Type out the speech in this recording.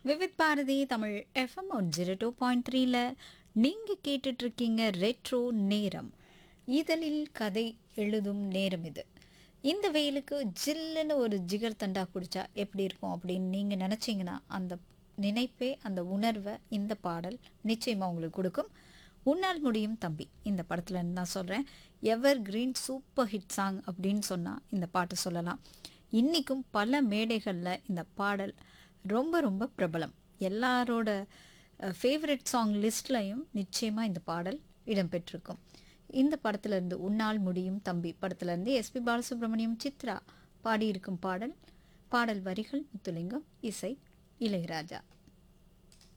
Vividh Bharati Tamil FM one zero two point த்ரீல நீங்கள் கேட்டுட்ருக்கீங்க ரெட்ரோ நேரம் இதழில் கதை எழுதும் நேரம் இது இந்த வெயிலுக்கு ஜில்லுன்னு ஒரு ஜிகர் தண்டா குடிச்சா எப்படி இருக்கும் அப்படின்னு நீங்கள் நினச்சிங்கன்னா அந்த நினைப்பே அந்த உணர்வை இந்த பாடல் நிச்சயமாக உங்களுக்கு கொடுக்கும் உன்னால் முடியும் தம்பி இந்த படத்தில் இருந்து நான் சொல்கிறேன் evergreen super hit song அப்படின்னு சொன்னால் இந்த பாட்டை சொல்லலாம் இன்றைக்கும் பல மேடைகளில் இந்த பாடல் ரொம்ப ரொம்ப பிரபலம் எல்லாரோட ஃபேவரட் சாங் லிஸ்ட்லையும் நிச்சயமாக இந்த பாடல் இடம்பெற்றிருக்கும் இந்த படத்துலேருந்து உன்னால் முடியும் தம்பி படத்துலேருந்து எஸ்பி பாலசுப்ரமணியம் சித்ரா பாடியிருக்கும் பாடல் பாடல் வரிகள் முத்துலிங்கம் இசை இளையராஜா